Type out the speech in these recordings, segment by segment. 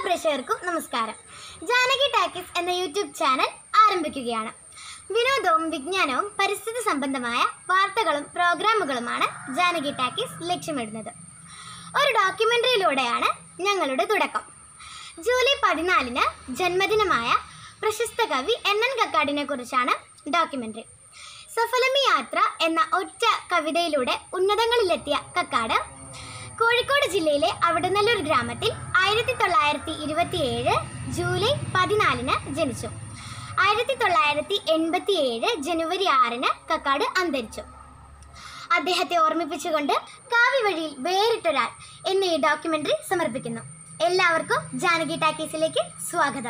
പ്രേക്ഷകർക്കും നമസ്കാരം ജാനകി ടാക്കിസ് എന്ന യൂട്യൂബ് ചാനൽ ആരംഭിക്കുകയാണ് വിനോദവും വിജ്ഞാനവും പരിസ്ഥിതി സംബന്ധമായ വാർത്തകളും പ്രോഗ്രാമുകളുമാണ് ജാനകി ടാക്കിസ് ലക്ഷ്യമിടുന്നത് ഒരു ഡോക്യുമെൻ്ററിയിലൂടെയാണ് ഞങ്ങളുടെ തുടക്കം ജൂലൈ പതിനാലിന് ജന്മദിനമായ പ്രശസ്ത കവി എൻ എൻ കക്കാടിനെ കുറിച്ചാണ് ഡോക്യുമെൻ്ററി സഫലമി യാത്ര എന്ന ഒറ്റ കവിതയിലൂടെ ഉന്നതങ്ങളിലെത്തിയ കക്കാട് കോഴിക്കോട് ജില്ലയിലെ അവിടനല്ലൂർ ഗ്രാമത്തിൽ ആയിരത്തി തൊള്ളായിരത്തി ഇരുപത്തിയേഴ് ജൂലൈ പതിനാലിന് ജനിച്ചു ആയിരത്തി തൊള്ളായിരത്തി എൺപത്തി ഏഴ് ജനുവരി ആറിന് കക്കാട് അന്തരിച്ചു അദ്ദേഹത്തെ ഓർമ്മിപ്പിച്ചുകൊണ്ട് കാവ്യ വഴിയിൽ വേറിട്ടൊരാൾ എന്ന ഈ ഡോക്യുമെന്ററി സമർപ്പിക്കുന്നു എല്ലാവർക്കും ജാനകി ടാക്കീസിലേക്ക് സ്വാഗതം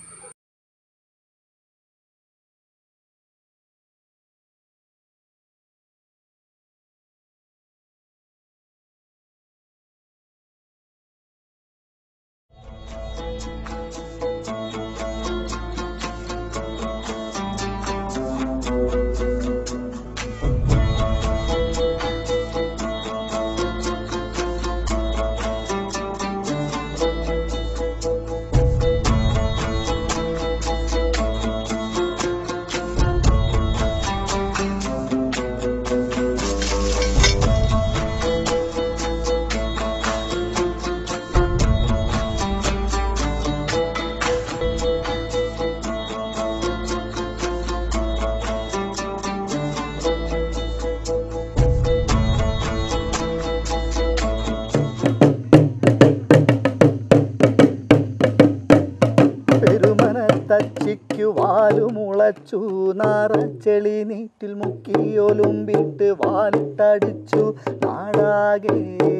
പെരുമനത്തച്ചിക്കു വാലുമുളച്ചു നാറച്ചെളി നീറ്റിൽ മുക്കിയൊലുമ്പിട്ട് വാലിട്ടടിച്ചു നാടാകെ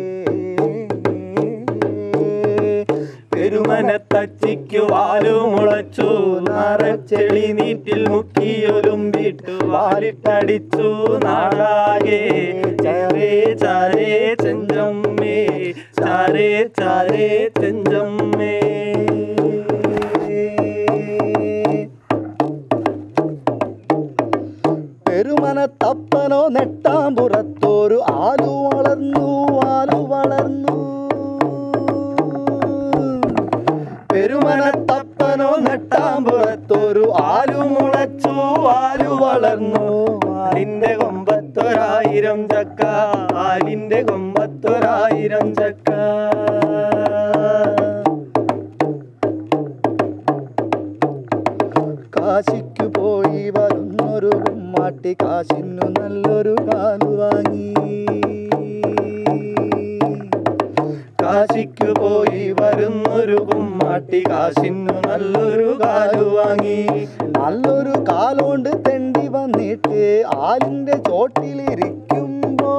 പെരുമനത്തച്ചിക്കു വാലുമുളച്ചു നാറച്ചെളി നീറ്റിൽ മുക്കിയൊലുമ്പിട്ടു വാലിട്ടടിച്ചു നാടാകെ ചാരേ ചാരേ ചെഞ്ചമ്മേ ചാരേ ചാരേ ചെഞ്ചമ്മേ പെരുമനത്തപ്പനോ നെട്ടാമ്പുറത്തോരു ആലു വളർന്നു ആലു വളർന്നു പെരുമനത്തപ്പനോ നെട്ടാമ്പുറത്തൊരു ആലു മുളച്ചു ആലു വളർന്നു ആലിന്റെ കൊമ്പത്തൊരായിരം ചക്ക ആലിന്റെ കൊമ്പത്തൊരായിരം ചക്ക കാശിക്കു പോയി വരുന്നൊരു കുമ്മാട്ടി കാശിനു നല്ലൊരു കാലു വാങ്ങി കാശിക്കു പോയി വരുന്നൊരു കുമ്മാട്ടി കാശിനു നല്ലൊരു കാലു വാങ്ങി നല്ലൊരു കാലോണ്ട് തെണ്ടി വന്നിട്ട് ആലിന്റെ ചോട്ടിലിരിക്കുമ്പോ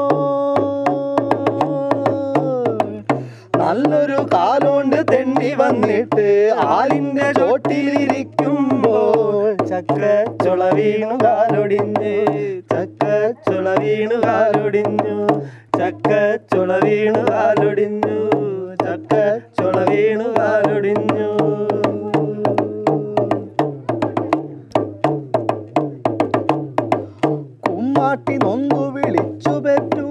നല്ലൊരു കാലോണ്ട് തെണ്ടി വന്നിട്ട് ആലിന്റെ ചോട്ടിലിരിക്കുമ്പോൾ ചക്ക ചുള വീണു കാലൊടിഞ്ഞ് ചക്ക ചുള വീണു കാലൊടിഞ്ഞു ചക്ക ചുള വീണു കാലൊടിഞ്ഞു ചക്ക ചുള വീണു കാലൊടിഞ്ഞു കുമ്മാട്ടി നൊന്തു വിളിച്ചു പെറ്റു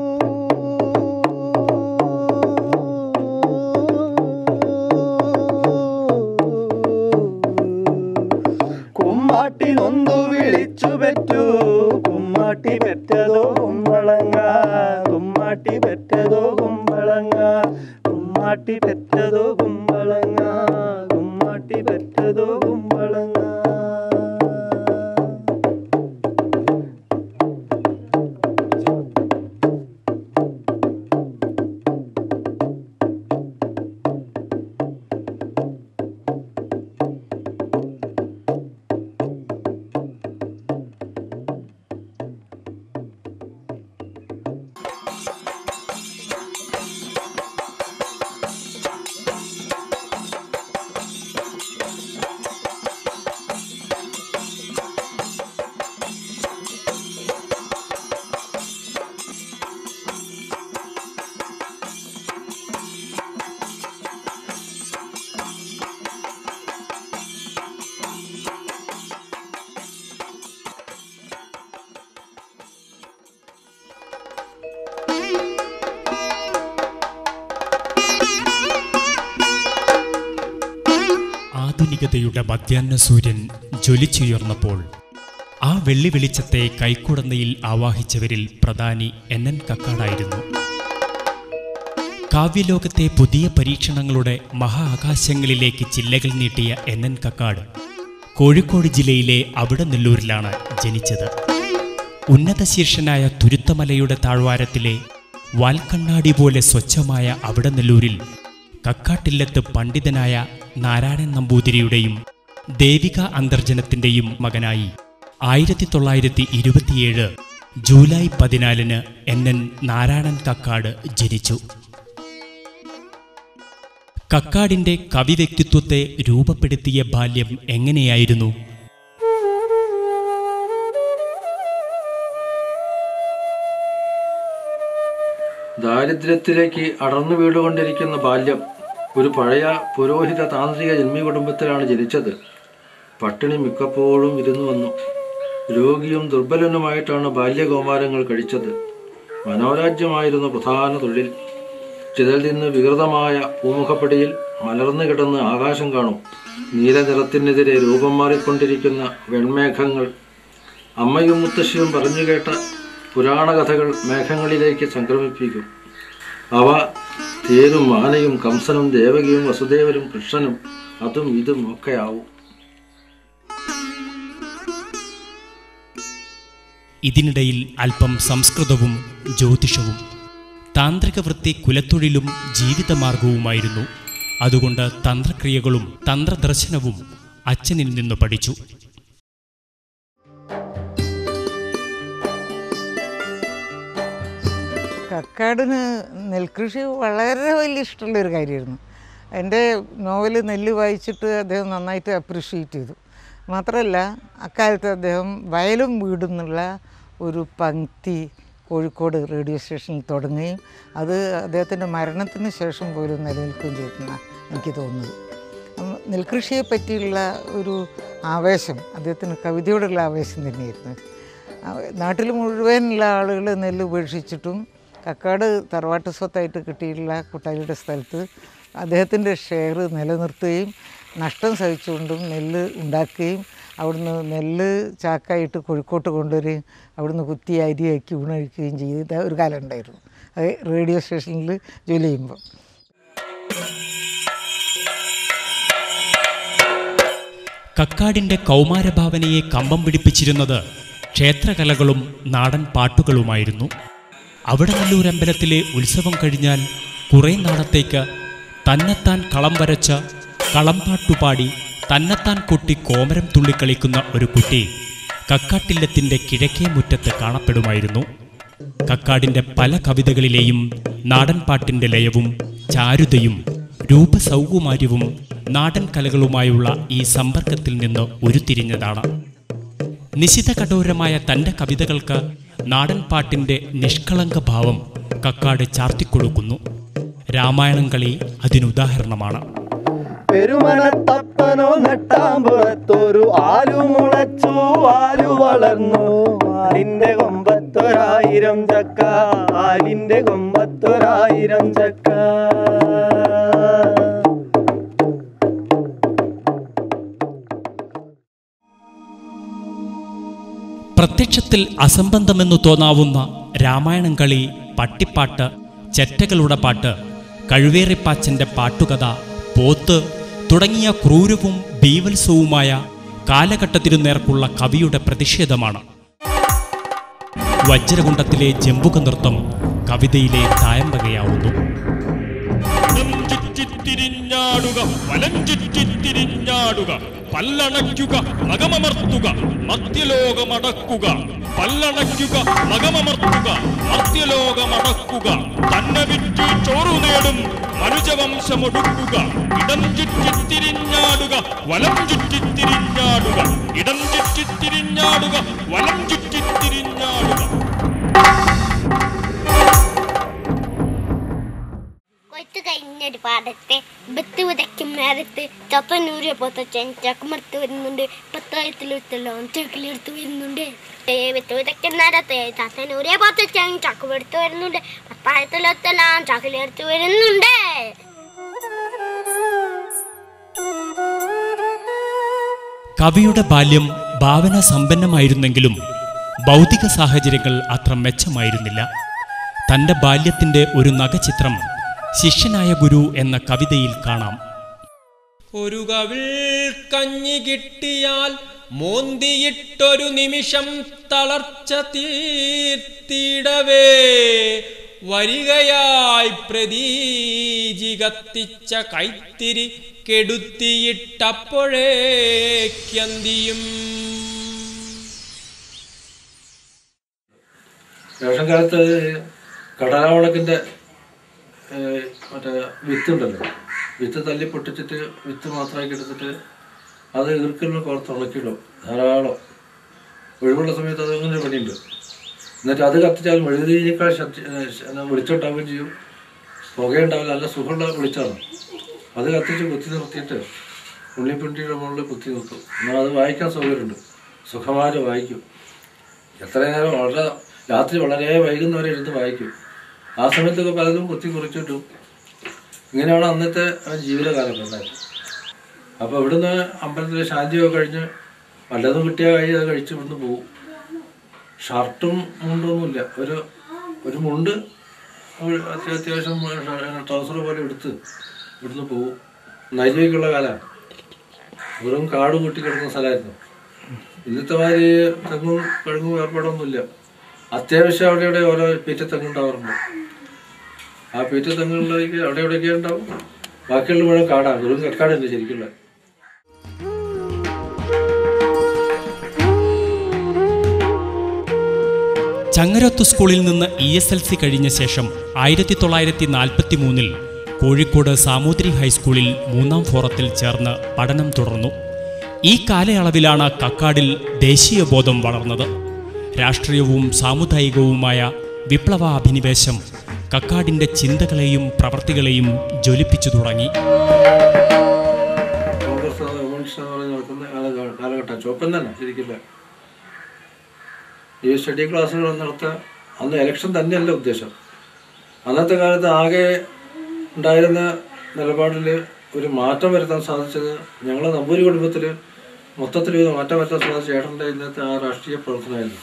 കുമ്മാട്ടി നൊന്തു വിളിച്ചു പെറ്റു കുമ്മാട്ടി പെറ്റതോ കുമ്പളങ്ങ കുമ്മാട്ടി പെറ്റതോ കുമ്പളങ്ങ കുമ്മാട്ടി പെറ്റതോ കുമ്പളങ്ങ കുമ്മാട്ടി പെറ്റതോ കുമ്പളങ്ങ ആധുനികതയുടെ മധ്യാഹ്ന സൂര്യൻ ജ്വലിച്ചുയർന്നപ്പോൾ ആ വെള്ളി വെളിച്ചത്തെ കൈക്കുടന്നയിൽ ആവാഹിച്ചവരിൽ പ്രധാനി എൻ എൻ കക്കാടായിരുന്നു കാവ്യലോകത്തെ പുതിയ പരീക്ഷണങ്ങളുടെ മഹാ ആകാശങ്ങളിലേക്ക് ചില്ലകൾ നീട്ടിയ എൻ എൻ കക്കാട് കോഴിക്കോട് ജില്ലയിലെ അവിടനെല്ലൂരിലാണ് ജനിച്ചത് ഉന്നത ശീർഷനായ തുരുത്തമലയുടെ താഴ്വാരത്തിലെ വാൽക്കണ്ണാടി പോലെ സ്വച്ഛമായ അവിടനെല്ലൂരിൽ കക്കാട്ടില്ലത്ത് പണ്ഡിതനായ നാരായണൻ നമ്പൂതിരിയുടെയും ദേവിക അന്തർജനത്തിൻ്റെയും മകനായി ആയിരത്തി തൊള്ളായിരത്തി ഇരുപത്തിയേഴ് ജൂലൈ പതിനാലിന് എൻ എൻ നാരായണൻ കക്കാട് ജനിച്ചു കക്കാടിന്റെ കവിവ്യക്തിത്വത്തെ രൂപപ്പെടുത്തിയ ബാല്യം എങ്ങനെയായിരുന്നു ദാരിദ്ര്യത്തിലേക്ക് അടർന്നു വീടുകൊണ്ടിരിക്കുന്ന ബാല്യം ഒരു പഴയ പുരോഹിത താന്ത്രിക ജന്മി കുടുംബത്തിലാണ് ജനിച്ചത് പട്ടിണി മിക്കപ്പോഴും ഇരുന്നു വന്നു രോഗിയും ദുർബലനുമായിട്ടാണ് ബാല്യകൗമാരങ്ങൾ കഴിച്ചത് മനോരാജ്യമായിരുന്നു പ്രധാന തൊഴിൽ ചിതൽ നിന്ന് വികൃതമായ പൂമുഖപ്പടിയിൽ മലർന്നു കിടന്ന് ആകാശം കാണും നീലനിറത്തിനെതിരെ രൂപം മാറിക്കൊണ്ടിരിക്കുന്ന വെൺമേഘങ്ങൾ അമ്മയും മുത്തശ്ശിയും പറഞ്ഞു കേട്ട പുരാണ കഥകൾ മേഘങ്ങളിലേക്ക് സംക്രമിപ്പിക്കും അവ തേരും മാനയും കംസനും ദേവകിയും വസുദേവരും കൃഷ്ണനും അതും ഇതും ഒക്കെ ആവും ഇതിനിടയിൽ അല്പം സംസ്കൃതവും ജ്യോതിഷവും താന്ത്രിക വൃത്തി കുലത്തൊഴിലും ജീവിതമാർഗവുമായിരുന്നു അതുകൊണ്ട് തന്ത്രക്രിയകളും തന്ത്രദർശനവും അച്ഛനിൽ നിന്ന് പഠിച്ചു കക്കാടിന് നെൽകൃഷി വളരെ വലിയ ഇഷ്ടമുള്ളൊരു കാര്യമായിരുന്നു എൻ്റെ നോവൽ നെല്ല് വായിച്ചിട്ട് അദ്ദേഹം നന്നായിട്ട് അപ്രിഷ്യേറ്റ് ചെയ്തു മാത്രമല്ല അക്കാലത്ത് അദ്ദേഹം വയലും വീടും എന്നുള്ള ഒരു പങ്ക്തി കോഴിക്കോട് റേഡിയോ സ്റ്റേഷനിൽ തുടങ്ങുകയും അത് അദ്ദേഹത്തിൻ്റെ മരണത്തിന് ശേഷം പോലും നിലനിൽക്കുകയും ചെയ്തെന്നാണ് എനിക്ക് തോന്നുന്നത് ഉം, നെൽകൃഷിയെ പറ്റിയുള്ള ഒരു ആവേശം അദ്ദേഹത്തിന് കവിതയോടുള്ള ആവേശം തന്നെയായിരുന്നു നാട്ടിൽ മുഴുവനുള്ള ആളുകൾ നെല്ല് ഉപേക്ഷിച്ചിട്ടും കക്കാട് തറവാട്ട് സ്വത്തായിട്ട് കിട്ടിയിട്ടുള്ള കുട്ടാലിയുടെ സ്ഥലത്ത് അദ്ദേഹത്തിൻ്റെ ഷെയർ നിലനിർത്തുകയും നഷ്ടം സഹിച്ചുകൊണ്ടും നെല്ല് ഉണ്ടാക്കുകയും അവിടുന്ന് നെല്ല് ചാക്കായിട്ട് കോഴിക്കോട്ട് കൊണ്ടുവരികയും അവിടുന്ന് കുത്തി അരിയാക്കി ഊണഴിക്കുകയും ചെയ്ത ഒരു കാലം ഉണ്ടായിരുന്നു അത് റേഡിയോ സ്റ്റേഷനിൽ ജോലി ചെയ്യുമ്പോൾ കക്കാടിന്റെ കൗമാരഭാവനയെ കമ്പം പിടിപ്പിച്ചിരുന്നത് ക്ഷേത്രകലകളും നാടൻ പാട്ടുകളുമായിരുന്നു അവിടെ നല്ലൂരമ്പലത്തിലെ ഉത്സവം കഴിഞ്ഞാൽ കുറേ നാളത്തേക്ക് തന്നെത്താൻ കളം വരച്ച കളംപാട്ടുപാടി തന്നെത്താൻ കൊട്ടി കോമരം തുള്ളിക്കളിക്കുന്ന ഒരു കുട്ടി കക്കാട്ടില്ലത്തിന്റെ കിഴക്കേ മുറ്റത്ത് കാണപ്പെടുമായിരുന്നു കക്കാടിന്റെ പല കവിതകളിലെയും നാടൻ പാട്ടിന്റെ ലയവും ചാരുതയും രൂപസൗകുമാര്യവും നാടൻ കലകളുമായുള്ള ഈ സമ്പർക്കത്തിൽ നിന്ന് ഉരുത്തിരിഞ്ഞതാണ് നിശിത കഠോരമായ തൻ്റെ കവിതകൾക്ക് നാടൻ പാട്ടിൻ്റെ നിഷ്കളങ്ക ഭാവം കക്കാട് ചാർത്തിക്കൊടുക്കുന്നു രാമായണം കളി അതിനുദാഹരണമാണ് പെരുമണത്തപ്പനോ നെട്ടാമ്പുറത്തൊരു ആലു മുളച്ചു ആലു വളർന്നു ആലിന്റെ കൊമ്പത്തൊരായിരം ചക്ക ആലിന്റെ കൊമ്പത്തൊരായിരം ചക്ക പ്രത്യക്ഷത്തിൽ അസംബന്ധമെന്നു തോന്നാവുന്ന രാമായണം കളി പട്ടിപ്പാട്ട് ചെറ്റകളുടെ പാട്ട് കഴുവേറിപ്പാച്ചന്റെ പാട്ടുകഥ പോത്ത് തുടങ്ങിയ ക്രൂരവും ബീവത്സവുമായ കാലഘട്ടത്തിനു നേർക്കുള്ള കവിയുടെ പ്രതിഷേധമാണ് വജ്രകുണ്ടത്തിലെ ജമ്പുക നൃത്തം കവിതയിലെ തായമ്പകയാവുന്നു ചുറ്റിത്തിരിഞ്ഞാടുക വലം ചുറ്റിത്തിരിഞ്ഞാടുക പല്ലണയ്ക്കുക നഗമമർത്തുക മധ്യലോകമടക്കുക പല്ലണയ്ക്കുക നഗമമർത്തുക മധ്യലോകമടക്കുക തന്നെ വിറ്റ് ചോറു നേടും മനുജവംശമൊടുക്കുക ഇടം ചുറ്റിത്തിരിഞ്ഞാടുക വലം ചുറ്റിത്തിരിഞ്ഞാടുക ഇടം ചുറ്റിത്തിരിഞ്ഞാടുക വലം ചുറ്റിത്തിരിഞ്ഞാടുക കൊയ്ത്ത് കഴിഞ്ഞൊരു പാടത്തെ ബത്ത് വിതയ്ക്കും നേരത്ത് ചപ്പനൂരെ പൊത്തച്ചൻ ചക്കുമർത്ത് വരുന്നുണ്ട് പത്തായത്തിലെടുത്തെല്ലാം ചക്കിലെടുത്ത് വരുന്നുണ്ട് ഏ, വിത്ത് വിതയ്ക്കും നേരത്തെ ചത്തനൂരെ പൊത്തച്ചൻ ചക്കുമെടുത്ത് വരുന്നുണ്ട് പത്തായത്തിലെത്തെല്ലാം ചക്കിലെടുത്ത് വരുന്നുണ്ട് കവിയുടെ ബാല്യം ഭാവന സമ്പന്നമായിരുന്നെങ്കിലും ഭൗതിക സാഹചര്യങ്ങൾ അത്ര മെച്ചമായിരുന്നില്ല തൻ്റെ ബാല്യത്തിൻ്റെ ഒരു നഖചിത്രം ശിഷ്യനായ ഗുരു എന്ന കവിതയിൽ കാണാം ഒരു കവിൾ കഞ്ഞി കിട്ടിയാൽ മോന്തിയിട്ടൊരു നിമിഷം തളർച്ച തീർത്തിടവേ വരികയായി പ്രതീജി കത്തിച്ച കൈത്തിരി കെടുത്തിയിട്ടപ്പോഴേക്കന്തിയും റേഷൻ കാലത്ത് കടലാവളക്കിൻ്റെ മറ്റേ വിത്തുണ്ടല്ലോ വിത്ത് തല്ലി പൊട്ടിച്ചിട്ട് വിത്ത് മാത്രമാക്കി എടുത്തിട്ട് അത് ഈർക്കലിന് കുറച്ച് ഉണക്കിയിടും ധാരാളം ഒഴിവുള്ള സമയത്ത് അത് അങ്ങനെ ഒരു പണിയുണ്ട് എന്നിട്ട് അത് കത്തിച്ചാൽ മെഴുകുതിരിയേക്കാൾ ശക്തി വെളിച്ചുണ്ടാവുകയും ചെയ്യും പുകയുണ്ടാവില്ല നല്ല സുഖമുള്ള വെളിച്ചാണ് അത് കത്തിച്ച് കുത്തി നിർത്തിയിട്ട് ഉള്ളിപ്പിണ്ടിയുടെ മുകളിൽ കുത്തി നിർത്തും എന്നാൽ അത് വായിക്കാൻ സൗകര്യമുണ്ട് സുഖമായിട്ട് വായിക്കും എത്ര നേരം വളരെ രാത്രി വളരെ വൈകുന്നവരെ ഇരുന്ന് വായിക്കും ആ സമയത്തൊക്കെ പലതും കുത്തി കുറിച്ചിട്ടും ഇങ്ങനെയാണ് അന്നത്തെ ആ ജീവിതകാലം ഉണ്ടായത് അപ്പോൾ ഇവിടുന്ന് അമ്പലത്തിൽ ശാന്തിയൊക്കെ കഴിഞ്ഞ് വല്ലതും കിട്ടിയ കഴി അത് കഴിച്ച് ഇവിടുന്ന് പോകും ഷർട്ടും മുണ്ടൊന്നുമില്ല ഒരു ഒരു മുണ്ട് ഒരു അത്യ- അത്യാവശ്യം ട്രൗസർ പോലെ എടുത്ത് ഇവിടുന്ന് പോകും നരിയൊക്കെയുള്ള കാലമാണ് വെറും കാട് കൂട്ടി കിടക്കുന്ന സ്ഥലമായിരുന്നു ഇന്നത്തെ മാതിരി തെങ്ങും കിഴങ്ങും ഏർപ്പാടൊന്നുമില്ല അത്യാവശ്യം അവിടെ ഇവിടെ ഓരോ പീറ്റ തെങ്ങ് ഉണ്ടാവാറുണ്ട് ആ പീറ്റ തെങ്ങുകളിലേക്ക് അവിടെ എവിടെയൊക്കെ ഉണ്ടാവും ബാക്കിയുള്ള മുഴുവൻ കാടാണ് വെറും കക്കാട് തന്നെ ശരിക്കുള്ള ചങ്ങരൊത്ത് സ്കൂളിൽ നിന്ന് ഇ എസ് എൽ സി കഴിഞ്ഞ ശേഷം ആയിരത്തി തൊള്ളായിരത്തി നാൽപ്പത്തി മൂന്നിൽ കോഴിക്കോട് സാമൂതിരി ഹൈസ്കൂളിൽ മൂന്നാം ഫോറത്തിൽ ചേർന്ന് പഠനം തുടർന്നു ഈ കാലയളവിലാണ് കക്കാടിൽ ദേശീയബോധം വളർന്നത് രാഷ്ട്രീയവും സാമുദായികവുമായ വിപ്ലവാഭിനിവേശം കക്കാടിൻ്റെ ചിന്തകളെയും പ്രവർത്തികളെയും ജ്വലിപ്പിച്ചു തുടങ്ങി കോൺഗ്രസ് കമ്മ്യൂണിസ്റ്റ് എന്ന് പറഞ്ഞ് നടക്കുന്ന കാല- കാലഘട്ടം ചുവപ്പൻ തന്നെ ശരിക്കില്ല ഈ സ്റ്റഡി ക്ലാസ്സുകൾ നടത്താൻ അന്ന് ഇലക്ഷൻ തന്നെയല്ല ഉദ്ദേശം അന്നത്തെ കാലത്ത് ആകെ ഉണ്ടായിരുന്ന നിലപാടിൽ ഒരു മാറ്റം വരുത്താൻ സാധിച്ചത് ഞങ്ങളെ നമ്പൂരി കുടുംബത്തിൽ മൊത്തത്തിൽ ഒരു മാറ്റം വരുത്താൻ സാധിച്ച ചേട്ടൻ്റെ ഇന്നത്തെ ആ രാഷ്ട്രീയ പ്രവർത്തനമായിരുന്നു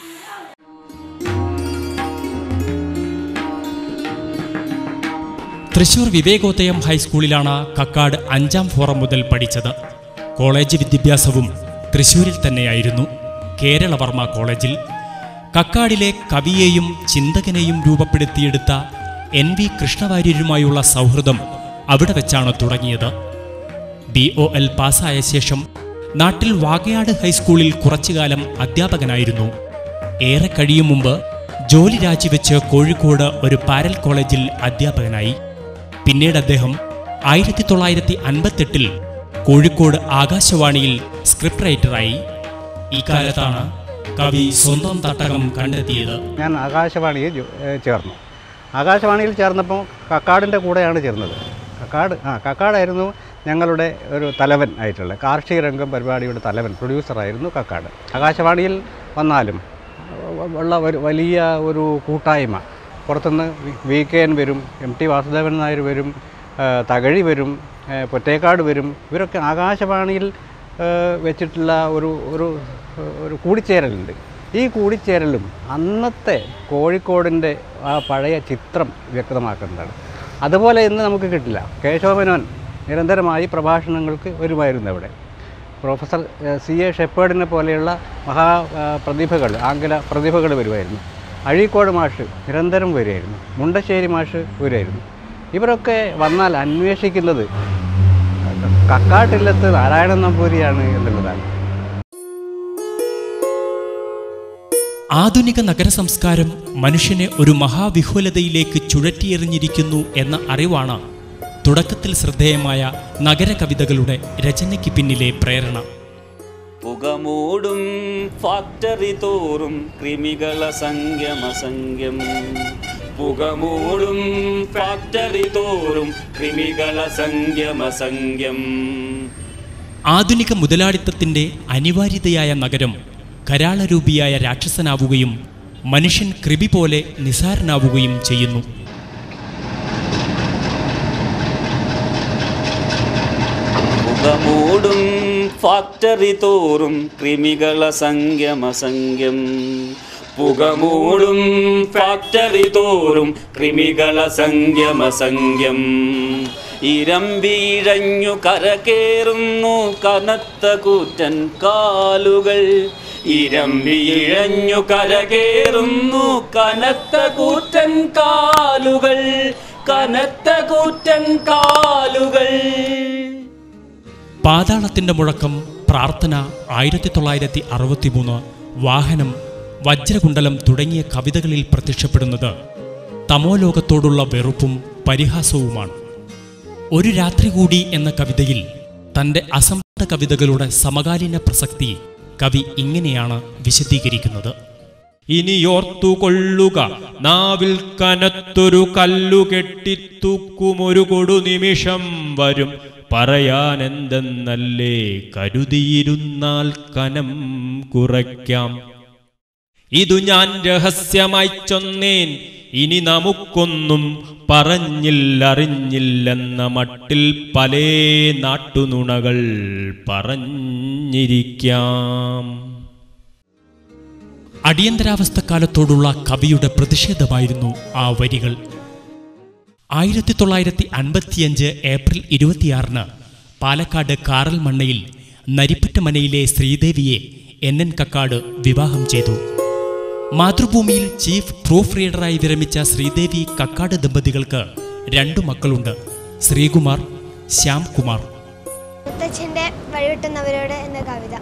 തൃശൂർ വിവേകോദയം ഹൈസ്കൂളിലാണ് കക്കാട് അഞ്ചാം ഫോറം മുതൽ പഠിച്ചത് കോളേജ് വിദ്യാഭ്യാസവും തൃശൂരിൽ തന്നെയായിരുന്നു കേരളവർമ്മ കോളേജിൽ കക്കാടിലെ കവിയെയും ചിന്തകനെയും രൂപപ്പെടുത്തിയെടുത്ത എൻ വി കൃഷ്ണവാര്യരുമായുള്ള സൗഹൃദം അവിടെ വെച്ചാണ് തുടങ്ങിയത് ബി ഒ എൽ പാസ്സായ ശേഷം നാട്ടിൽ വാകയാട് ഹൈസ്കൂളിൽ കുറച്ചുകാലം അധ്യാപകനായിരുന്നു ഏറെ കഴിയും മുമ്പ് ജോലി രാജിവെച്ച് കോഴിക്കോട് ഒരു പാരൽ കോളേജിൽ അധ്യാപകനായി പിന്നീട് അദ്ദേഹം ആയിരത്തി തൊള്ളായിരത്തി അൻപത്തെട്ടിൽ കോഴിക്കോട് ആകാശവാണിയിൽ സ്ക്രിപ്റ്റ് റൈറ്ററായി ഇക്കാലത്താണ് കവി സ്വന്തം തട്ടകം കണ്ടെത്തിയത് ഞാൻ ആകാശവാണിയിൽ ജോ- ഏ, ചേർന്നു ആകാശവാണിയിൽ ചേർന്നപ്പോൾ കക്കാടിൻ്റെ കൂടെയാണ് ചേർന്നത് കക്കാട് ആ കക്കാടായിരുന്നു ഞങ്ങളുടെ ഒരു തലവൻ ആയിട്ടുള്ള കാർഷിക രംഗം പരിപാടിയുടെ തലവൻ പ്രൊഡ്യൂസറായിരുന്നു കക്കാട് ആകാശവാണിയിൽ വന്നാലും വ- ഉള്ള ഒരു വലിയ ഒരു കൂട്ടായ്മ പുറത്തുനിന്ന് വി- വി കെ എൻ വരും എം ടി വാസുദേവൻ നായർ വരും ആ, തകഴി വരും ആ, പൊറ്റേക്കാട് വരും ഇവരൊക്കെ ആകാശവാണിയിൽ ആ, വെച്ചിട്ടുള്ള ഒരു ഒരു ഒരു കൂടിച്ചേരലുണ്ട് ഈ കൂടിച്ചേരലും അന്നത്തെ കോഴിക്കോടിൻ്റെ ആ പഴയ ചിത്രം വ്യക്തമാക്കുന്നതാണ് അതുപോലെ ഇന്ന് നമുക്ക് കിട്ടില്ല കേശവമേനോൻ നിരന്തരമായി പ്രഭാഷണങ്ങൾക്ക് വരുമായിരുന്നു അവിടെ പ്രൊഫസർ ഏഹ്, സി എ ഷെപ്പേർഡിനെ പോലെയുള്ള മഹാ ആ, പ്രതിഭകൾ ആംഗല പ്രതിഭകൾ വരുമായിരുന്നു അഴീക്കോട് മാഷ് നിരന്തരം വരുമായിരുന്നു മുണ്ടശ്ശേരി മാഷ് വരുമായിരുന്നു ഇവരൊക്കെ വന്നാൽ അന്വേഷിക്കുന്നത് കക്കാട്ടില്ലത്ത് നാരായണൻ നമ്പൂരിയാണ് എന്നുള്ളതാണ് ആധുനിക നഗര സംസ്കാരം മനുഷ്യനെ ഒരു മഹാവിഹുലതയിലേക്ക് ചുഴറ്റിയെറിഞ്ഞിരിക്കുന്നു എന്ന അറിവാണ് തുടക്കത്തിൽ ശ്രദ്ധേയമായ നഗര കവിതകളുടെ രചനയ്ക്ക് പിന്നിലെ പ്രേരണ പുകമൂടും ഫാക്ടറി തോറും കൃമികള സംഖ്യമസംഖ്യം പുകമൂടും ഫാക്ടറി തോറും കൃമികള സംഖ്യമസംഖ്യം ആധുനിക മുതലാളിത്തത്തിന്റെ അനിവാര്യതയായ നഗരം കരാളരൂപിയായ രാക്ഷസനാവുകയും മനുഷ്യൻ കൃപി പോലെ നിസാരനാവുകയും ചെയ്യുന്നു പുകമൂടും ഫാക്ടറി തോറും കൃമികള സംഖ്യമസംഖ്യം പുകമൂടും ഫാക്ടറി തോറും കൃമികള സംഖ്യമസംഖ്യം ഇരമ്പിഴഞ്ഞു കരകേറുന്നു കനത്ത കൂറ്റൻ കാലുകൾ ഇരമ്പിഴഞ്ഞു കരകേറുന്നു കനത്ത കൂറ്റൻ കാലുകൾ കനത്ത കൂറ്റൻ കാലുകൾ പാതാളത്തിന്റെ മുഴക്കം പ്രാർത്ഥന ആയിരത്തി തൊള്ളായിരത്തി അറുപത്തിമൂന്ന് വാഹനം വജ്രകുണ്ടലം തുടങ്ങിയ കവിതകളിൽ പ്രത്യക്ഷപ്പെടുന്നത് തമോലോകത്തോടുള്ള വെറുപ്പും പരിഹാസവുമാണ് ഒരു രാത്രി കൂടി എന്ന കവിതയിൽ തന്റെ അസംബന്ധ കവിതകളുടെ സമകാലീന പ്രസക്തി കവി ഇങ്ങനെയാണ് വിശദീകരിക്കുന്നത് ഇനിയോർത്തുകൊള്ളുക നാവിൽ കനത്തൊരു കല്ലു കെട്ടിത്തൂക്കുമൊരു കൊടു നിമിഷം വരും പറയാൻ എന്തെന്നല്ലേ കരുതിയിരുന്നാൽ കനം കുറയ്ക്കാം ഇതു ഞാൻ രഹസ്യമായി ചൊന്നേൻ ഇനി നമുക്കൊന്നും പറഞ്ഞില്ലറിഞ്ഞില്ലെന്ന മട്ടിൽ പലേ നാട്ടുനുണകൾ പറഞ്ഞിരിക്കാം അടിയന്തരാവസ്ഥക്കാലത്തോടുള്ള കവിയുടെ പ്രതിഷേധമായിരുന്നു ആ വരികൾ ആയിരത്തി തൊള്ളായിരത്തി അൻപത്തിയഞ്ച് ഏപ്രിൽ ഇരുപത്തിയാറിന് പാലക്കാട് കാറൽ മണ്ണയിൽ നരിപ്പറ്റ മനയിലെ ശ്രീദേവിയെ എൻ എൻ കക്കാട് വിവാഹം ചെയ്തു മാതൃഭൂമിയിൽ ചീഫ് പ്രൂഫ് റീഡറായി വിരമിച്ച ശ്രീദേവി കക്കാട് ദമ്പതികൾക്ക് രണ്ടു മക്കളുണ്ട് ശ്രീകുമാർ ശ്യാംകുമാർ മുത്തച്ഛൻ്റെ വഴിവിട്ടുന്നവരോട് എന്ന കവിത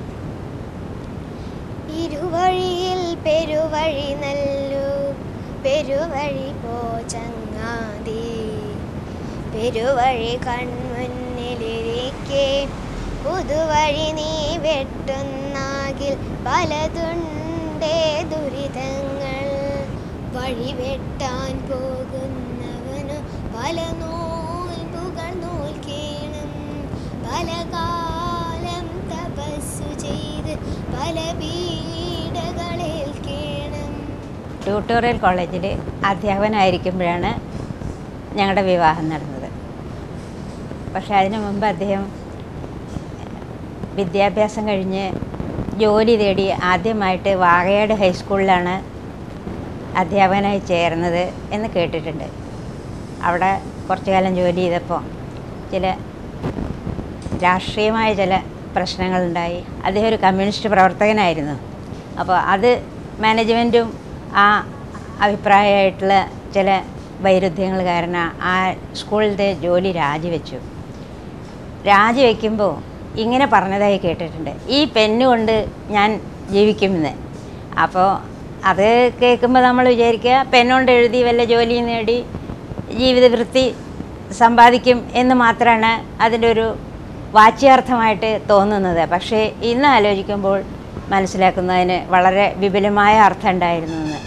ഇരുവഴിയിൽ പെരുവഴി നല്ലു പെരുവഴി പോ ചങ്ങാതി പെരുവഴി കൺമുന്നിലിരിക്കെ പുതുവഴി നീ വെട്ടുന്നാകിൽ പലതുണ്ടേ ദുരിതങ്ങൾ വഴി വെട്ടാൻ പോകുന്നവനു പല നോൽപ്പുകൾ നോൽക്കേണം പല കാലം തപസ്സു ചെയ്ത് പല പീഡകളേൽക്കേണം ട്യൂട്ടോറിയൽ കോളേജിൽ അധ്യാപകനായിരിക്കുമ്പോഴാണ് ഞങ്ങളുടെ വിവാഹം നടന്നത് പക്ഷേ അതിനു മുമ്പ് അദ്ദേഹം വിദ്യാഭ്യാസം കഴിഞ്ഞ് ജോലി തേടി ആദ്യമായിട്ട് വാകയാട് ഹൈസ്കൂളിലാണ് അധ്യാപകനായി ചേർന്നത് എന്ന് കേട്ടിട്ടുണ്ട് അവിടെ കുറച്ചു കാലം ജോലി ചെയ്തപ്പോൾ ചില രാഷ്ട്രീയമായ ചില പ്രശ്നങ്ങളുണ്ടായി അദ്ദേഹം ഒരു കമ്മ്യൂണിസ്റ്റ് പ്രവർത്തകനായിരുന്നു അപ്പോൾ അത് മാനേജ്മെൻറ്റും ആ അഭിപ്രായമായിട്ടുള്ള ചില വൈരുദ്ധ്യങ്ങൾ കാരണം ആ സ്കൂളിലത്തെ ജോലി രാജിവെച്ചു രാജിവെക്കുമ്പോൾ ഇങ്ങനെ പറഞ്ഞതായി കേട്ടിട്ടുണ്ട് ഈ പെന്ന് കൊണ്ട് ഞാൻ ജീവിക്കുമെന്ന് അപ്പോൾ അത് കേൾക്കുമ്പോൾ നമ്മൾ വിചാരിക്കുക പെന്നുകൊണ്ട് എഴുതി വല്ല ജോലിയും നേടി ജീവിതവൃത്തി സമ്പാദിക്കും എന്ന് മാത്രമാണ് അതിൻ്റെ ഒരു വാച്യാർത്ഥമായിട്ട് തോന്നുന്നത് പക്ഷേ ഇന്ന് ആലോചിക്കുമ്പോൾ മനസ്സിലാക്കുന്നതിന് വളരെ വിപുലമായ അർത്ഥം ഉണ്ടായിരുന്നു എന്ന്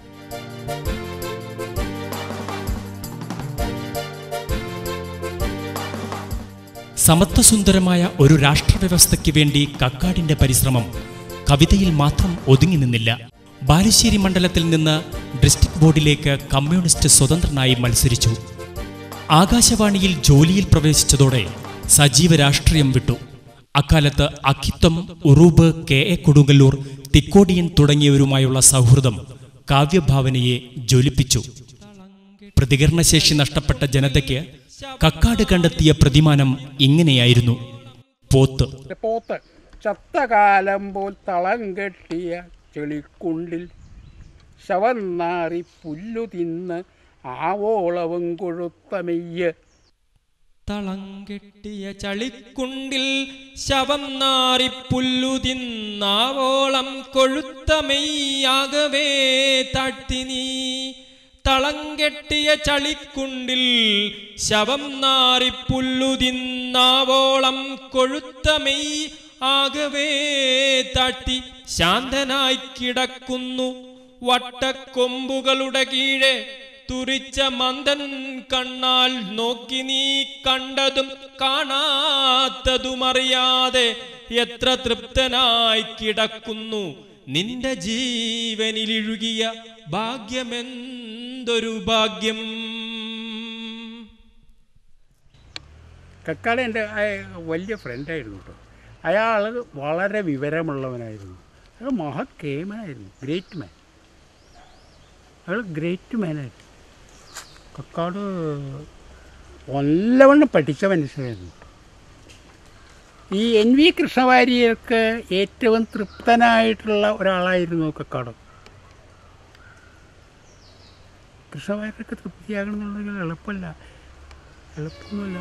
സമത്വസുന്ദരമായ ഒരു രാഷ്ട്രവ്യവസ്ഥയ്ക്ക് വേണ്ടി കക്കാടിന്റെ പരിശ്രമം കവിതയിൽ മാത്രം ഒതുങ്ങി നിന്നില്ല ബാലുശ്ശേരി മണ്ഡലത്തിൽ നിന്ന് ഡിസ്ട്രിക്ട് ബോർഡിലേക്ക് കമ്മ്യൂണിസ്റ്റ് സ്വതന്ത്രനായി മത്സരിച്ചു ആകാശവാണിയിൽ ജോലിയിൽ പ്രവേശിച്ചതോടെ സജീവ രാഷ്ട്രീയം വിട്ടു അക്കാലത്ത് അക്കിത്തം ഉറൂബ് കെ എ കൊടുങ്ങല്ലൂർ തിക്കോടിയൻ തുടങ്ങിയവരുമായുള്ള സൗഹൃദം കാവ്യഭാവനയെ ജ്വലിപ്പിച്ചു പ്രതികരണശേഷി നഷ്ടപ്പെട്ട ജനതയ്ക്ക് കക്കാട് കണ്ടെത്തിയ പ്രതിമാനം ഇങ്ങനെയായിരുന്നു പോത്ത് പോത്ത് ചത്ത കാലം പോൽ തളം കെട്ടിയ ചെളിക്കുണ്ടിൽ ശവന്നാറി പുല്ലു തിന്ന് ആവോളവും കൊഴുത്ത മെയ്യ് തളം കെട്ടിയ ചളിക്കുണ്ടിൽ ശവം നാറി പുല്ലു തിന്നാവോളം കൊഴുത്ത മെയ്യാകവേ താഴ്ത്തി നീ തളം കെട്ടിയ ചളിക്കുണ്ടിൽ ശവം നാറി പുല്ലു തിന്നാവോളം കൊഴുത്ത മെയ് ആകവേ താഴ്ത്തി ശാന്തനായി കിടക്കുന്നു വട്ടക്കൊമ്പുകളുടെ കീഴെ തുറിച്ച മന്ദൻ കണ്ണാൽ നോക്കി നീ കണ്ടതും കാണാത്തതുമറിയാതെ എത്ര തൃപ്തനായി കിടക്കുന്നു നിന്റെ ജീവനിലിഴുകിയ ഭാഗ്യമെന്തൊരു ഭാഗ്യം കക്കാട് എൻ്റെ വലിയ ഫ്രണ്ടായിരുന്നു കേട്ടോ അയാൾ വളരെ വിവരമുള്ളവനായിരുന്നു അയാൾ മഹാകേമനായിരുന്നു ഗ്രേറ്റ് മാൻ അയാൾ ഗ്രേറ്റ് മാനായിരുന്നു കക്കാട് നല്ലവണ്ണം പഠിച്ച മനുഷ്യനായിരുന്നു ഈ എൻ വി കൃഷ്ണവാര്യർക്ക് ഏറ്റവും തൃപ്തനായിട്ടുള്ള ഒരാളായിരുന്നു കക്കാട് കൃഷ്ണവാര്യർക്ക് തൃപ്തിയാകണം എന്നുണ്ടെങ്കിൽ എളുപ്പമല്ല എളുപ്പമൊന്നുമില്ല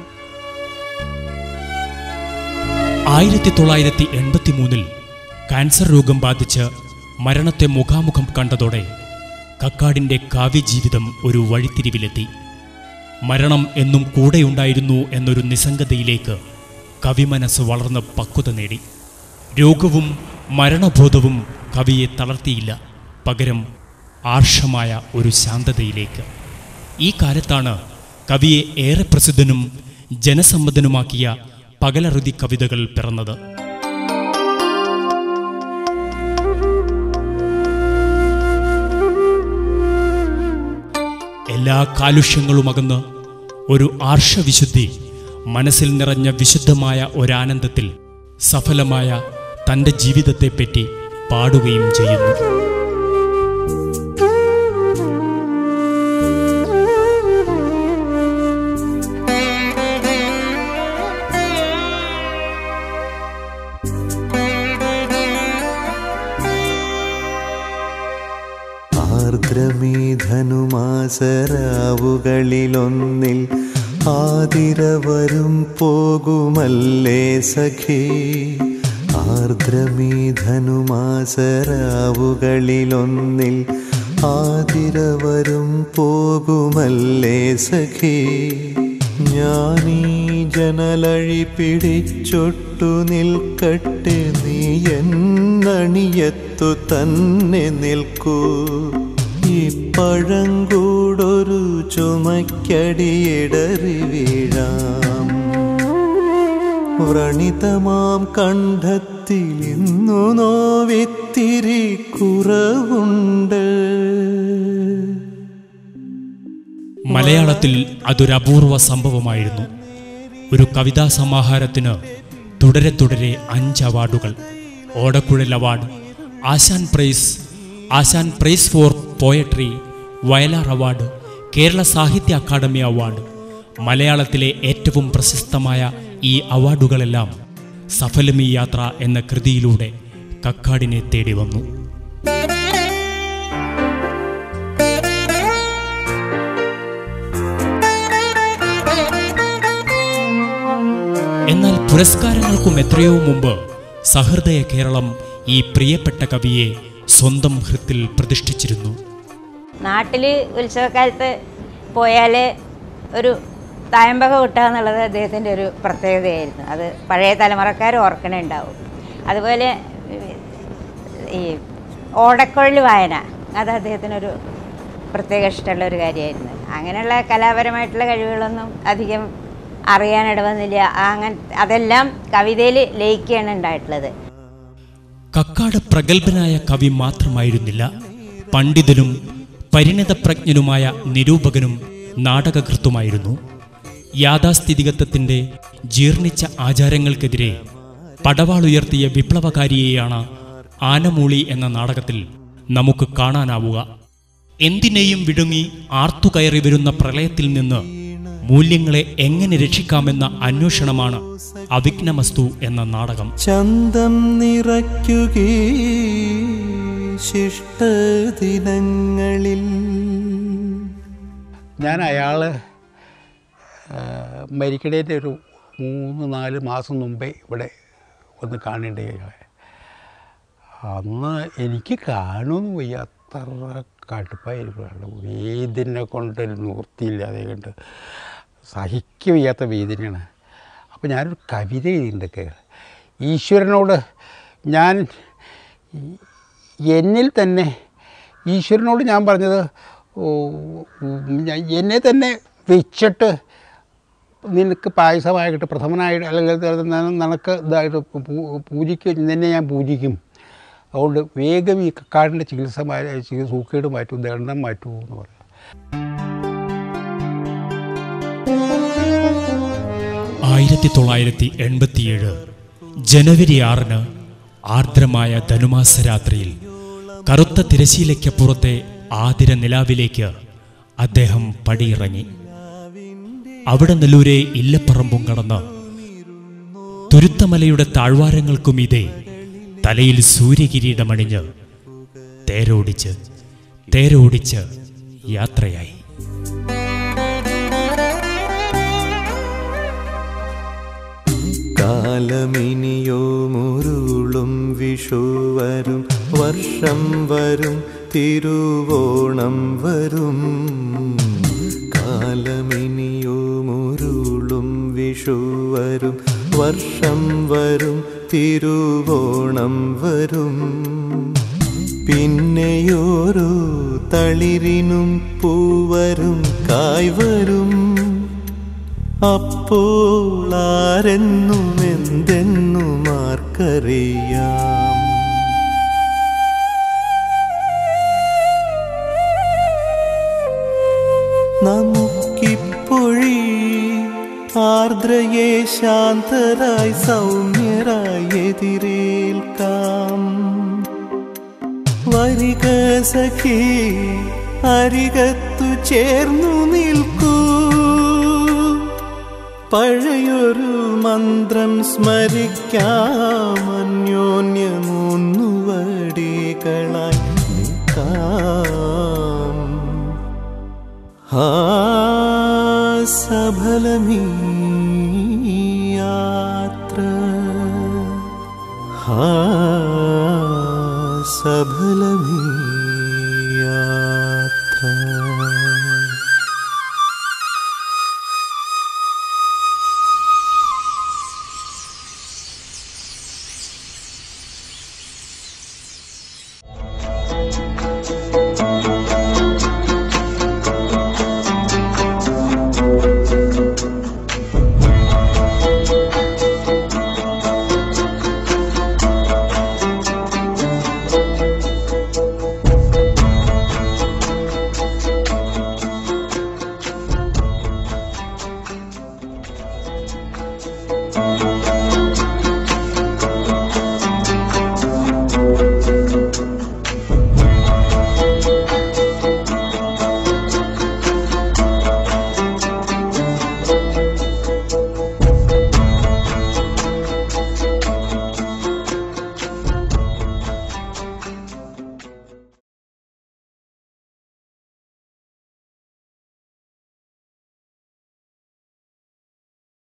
ആയിരത്തി തൊള്ളായിരത്തി എൺപത്തി മൂന്നിൽ കാൻസർ രോഗം ബാധിച്ച് മരണത്തെ മുഖാമുഖം കണ്ടതോടെ കക്കാടിൻ്റെ കാവ്യജീവിതം ഒരു വഴിത്തിരിവിലെത്തി മരണം എന്നും കൂടെയുണ്ടായിരുന്നു എന്നൊരു നിസ്സംഗതയിലേക്ക് കവിമനസ് വളർന്ന് പക്വത നേടി രോഗവും മരണബോധവും കവിയെ തളർത്തിയില്ല പകരം ആർഷമായ ഒരു ശാന്തതയിലേക്ക് ഈ കാലത്താണ് കവിയെ ഏറെ പ്രസിദ്ധനും ജനസമ്മതനുമാക്കിയ പകലറുതി കവിതകൾ പിറന്നത് എല്ലാ കാലുഷ്യങ്ങളും അകന്ന് ഒരു ആർഷവിശുദ്ധി മനസ്സിൽ നിറഞ്ഞ വിശുദ്ധമായ ഒരാനന്ദത്തിൽ സഫലമായ തൻ്റെ ജീവിതത്തെപ്പറ്റി പാടുകയും ചെയ്യുന്നു ആർദ്രമീധനുമാസരാവുകളിലൊന്നിൽ ആതിരവരും പോകുമല്ലേ സഖി ആർദ്രമീധനുമാസരാവുകളിലൊന്നിൽ ആതിരവരും പോകുമല്ലേ സഖി ഞാനീ ജനലഴി പിടിച്ചൊട്ടു നിൽക്കട്ടെ നീ എന്നണിയത്തു തന്നെ നിൽക്കൂ ഈ പഴങ്കൂടൊരു ചുമക്കടിയിടറി വീഴാം വ്രണിതമാം കണ്ഠത്തിൽ ഇന്നു നോവിത്തിരി കുറവുണ്ട് മലയാളത്തിൽ അതൊരു അപൂർവ സംഭവമായിരുന്നു ഒരു കവിതാ സമാഹാരത്തിന് തുടരെ തുടരെ അഞ്ച് അവാർഡുകൾ Odakkuzhal award Asan prize Asan prize for poetry Vayalar award Kerala Sahitya Akademi award മലയാളത്തിലെ ഏറ്റവും പ്രശസ്തമായ ഈ അവാർഡുകളെല്ലാം സഫലമീ യാത്ര എന്ന കൃതിയിലൂടെ കക്കാടിനെ തേടി വന്നു എന്നാൽ പുരസ്കാരങ്ങൾക്കും എത്രയോ മുമ്പ് സഹൃദയ കേരളം ഈ പ്രിയപ്പെട്ട കവിയെ സ്വന്തം ഹൃത്തിൽ പ്രതിഷ്ഠിച്ചിരുന്നു നാട്ടിൽ ഉത്സവക്കാലത്ത് പോയാൽ ഒരു തായമ്പക കിട്ടുക എന്നുള്ളത് അദ്ദേഹത്തിൻ്റെ ഒരു പ്രത്യേകതയായിരുന്നു അത് പഴയ തലമുറക്കാർ ഓർക്കണേ ഉണ്ടാവും അതുപോലെ ഈ ഓടക്കുഴൽ വായന അത് അദ്ദേഹത്തിനൊരു പ്രത്യേക ഇഷ്ടമുള്ള ഒരു കാര്യമായിരുന്നു അങ്ങനെയുള്ള കലാപരമായിട്ടുള്ള കഴിവുകളൊന്നും അധികം അറിയാനിട വന്നില്ല അങ്ങനെ അതെല്ലാം കവിതയിൽ ലയിക്കുകയാണ് ഉണ്ടായിട്ടുള്ളത് കക്കാട് പ്രഗത്ഭനായ കവി മാത്രമായിരുന്നില്ല പണ്ഡിതനും പരിണിതപ്രജ്ഞനുമായ നിരൂപകനും നാടകകൃത്തുമായിരുന്നു യാഥാസ്ഥിതികത്വത്തിൻ്റെ ജീർണിച്ച ആചാരങ്ങൾക്കെതിരെ പടവാളുയർത്തിയ വിപ്ലവകാരിയെയാണ് ആനമൂളി എന്ന നാടകത്തിൽ നമുക്ക് കാണാനാവുക എന്തിനേയും വിഴുങ്ങി ആർത്തുകയറി വരുന്ന പ്രളയത്തിൽ നിന്ന് മൂല്യങ്ങളെ എങ്ങനെ രക്ഷിക്കാമെന്ന അന്വേഷണമാണ് അവിഘ്നമസ്തു എന്ന നാടകം ചന്തം നിറയ്ക്കുകേ ശിഷ്ടദിനങ്ങളിൽ ഞാൻ അയാൾ മരിക്കണേൻ്റെ ഒരു മൂന്ന് നാല് മാസം മുമ്പേ ഇവിടെ ഒന്ന് കാണേണ്ടത് അന്ന് എനിക്ക് കാണുമെന്ന് വയ്യ അത്ര കടുപ്പായിരിക്കും വേദന കൊണ്ട് നിവൃത്തിയില്ലാതെ കണ്ട് സഹിക്ക വയ്യാത്ത വേദനയാണ് അപ്പോൾ ഞാനൊരു കവിത എഴുതിയിട്ടൊക്കെ ഈശ്വരനോട് ഞാൻ ഈ- എന്നിൽ തന്നെ ഈശ്വരനോട് ഞാൻ പറഞ്ഞത് ഓ, ഉം, ഞാൻ- എന്നെ തന്നെ വെച്ചിട്ട് നിനക്ക് പായസമായിട്ട് പ്രഥമനായിട്ട് അല്ലെങ്കിൽ ഇത് ന- നിനക്ക് ഇതായിട്ട് പൂ- പൂജിക്കും നിന്നെ ഞാൻ പൂജിക്കും അതുകൊണ്ട് വേഗം ഈ കക്കാടിൻ്റെ ചികിത്സ മാ- ചികിത്സ സൂക്കേട് മാറ്റൂ ദണ്ഡം മാറ്റൂ എന്ന് പറയും ആയിരത്തി തൊള്ളായിരത്തി എൺപത്തിയേഴ് ജനുവരി ആറിന് ആർദ്രമായ ധനുമാസ രാത്രിയിൽ കറുത്ത തിരശീലയ്ക്കപ്പുറത്തെ ആതിര നിലാവിലേക്ക് അദ്ദേഹം പടിയിറങ്ങി അവിടെ നെല്ലൂരെ ഇല്ലപ്പറമ്പും കടന്ന് തുരുത്തമലയുടെ താഴ്വാരങ്ങൾക്കുമീതെ തലയിൽ സൂര്യകിരീടമണിഞ്ഞ് തേരോടിച്ച് തേരോടിച്ച് യാത്രയായി കാലമിനിയോ മുരുളും വിഷു വരും വർഷം വരും തിരുവോണം വരും കാലമിനിയോ മുരുളും വിഷു വരും വർഷം വരും തിരുവോണം വരും പിന്നെയോരോ തളിരിനും പൂവരും കായ് വരും അപ്പോൾ ആരെന്നും എന്തെന്നും ആർക്കറിയാം നമുക്കിപ്പൊഴി ആർദ്രയെ ശാന്തരായി സൗമ്യരായി എതിരേൽക്കാം വരിക സഖി അരികത്തു ചേർന്നു നിൽക്കൂ പഴയൊരു മന്ത്രം സ്മരിക്കാം അന്യോന്യമൂന്നുവടികളായി നിൽക്കാം ആ സഫലമീ യാത്ര ആ സഫലമീ